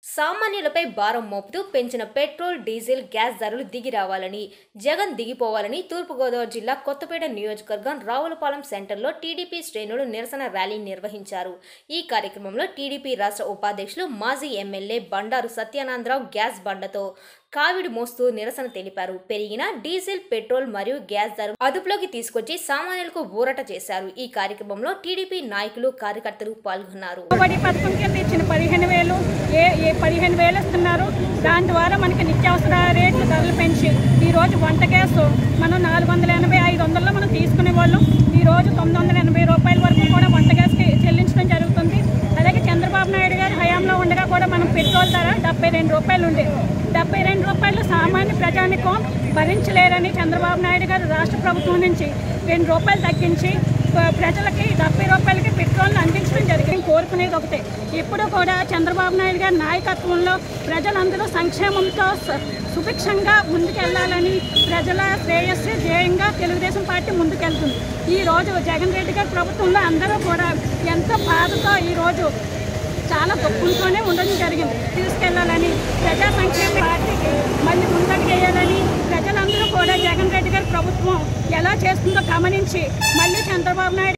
సామాన్యులపై భారం మోపుతూ పెంచిన petrol diesel gas ధరలు దిగి రావాలని జగన్ దిగిపోవాలని తూర్పుగోదావరి జిల్లా కొత్తపేట నియోజకవర్గం రావులపాలెం సెంటర్లో టీడీపీ శ్రేణులు నిరసన ర్యాలీ నిర్వహించారు ఈ కార్యక్రమంలో టీడీపీ రాష్ట్ర ఉపాధ్యక్షులు మాజీ ఎమ్మెల్యే బండారు సత్యానందరావు గ్యాస్ బండతో కావిడి మోస్తూ నిరసన తెలిపారు పెరిగిన డీజిల్ పెట్రోల్ మరియు గ్యాస్ ధర అదుపులోకి తీసుకొచ్చి సామాన్యులకు ఊరట చేశారు ఈ కార్యక్రమంలో టీడీపీ నాయకులు కార్యకర్తలు పాల్గొన్నారు బడి పథకం కింద ఇచ్చిన పదిహేను వేలు ఏ ఏ పదిహేను వేలు ఇస్తున్నారు దాని ద్వారా మనకి నిత్యావసర రేట్లు ధరలు పెంచి ఈ రోజు వంట గ్యాస్ మనం నాలుగు వందల ఎనభై ఐదు వందల్లో మనం తీసుకునే వాళ్ళం ఈ రోజు తొమ్మిది వందల ఎనభై రూపాయల వరకు కూడా వంట గ్యాస్కి చెల్లించడం జరుగుతుంది అలాగే చంద్రబాబు నాయుడు గారి హయాంలో ఉండగా కూడా మనం పెట్రోల్ ధర డెబ్బై రెండు రూపాయలు ఉండేది డెబ్బై రెండు రూపాయలు సామాన్య ప్రజానికం భరించలేరని చంద్రబాబు నాయుడు గారు రాష్ట్ర ప్రభుత్వం నుంచి రెండు రూపాయలు తగ్గించి ప- ప్రజలకి డెబ్బై రూపాయలకి పెట్రోల్ని అందించడం జరిగింది కోరుకునేది ఒకటే ఇప్పుడు కూడా చంద్రబాబు నాయుడు గారి నాయకత్వంలో ప్రజలందరూ సంక్షేమంతో స- సుభిక్షంగా ముందుకెళ్లాలని ప్రజల శ్రేయస్సు ధ్యేయంగా తెలుగుదేశం పార్టీ ముందుకెళ్తుంది ఈ రోజు జగన్ రెడ్డి గారి ప్రభుత్వంలో అందరూ కూడా ఎంతో బాధతో ఈ రోజు చాలా దుఃఖంతోనే ఉండడం జరిగింది తీసుకెళ్లాలని ప్రజా సంక్షేమ పార్టీకి మళ్ళీ ముందడుగు వేయాలని ప్రజలందరూ కూడా జగన్ రెడ్డి గారి ప్రభుత్వం ఎలా చేస్తుందో గమనించి మళ్ళీ చంద్రబాబు నాయుడు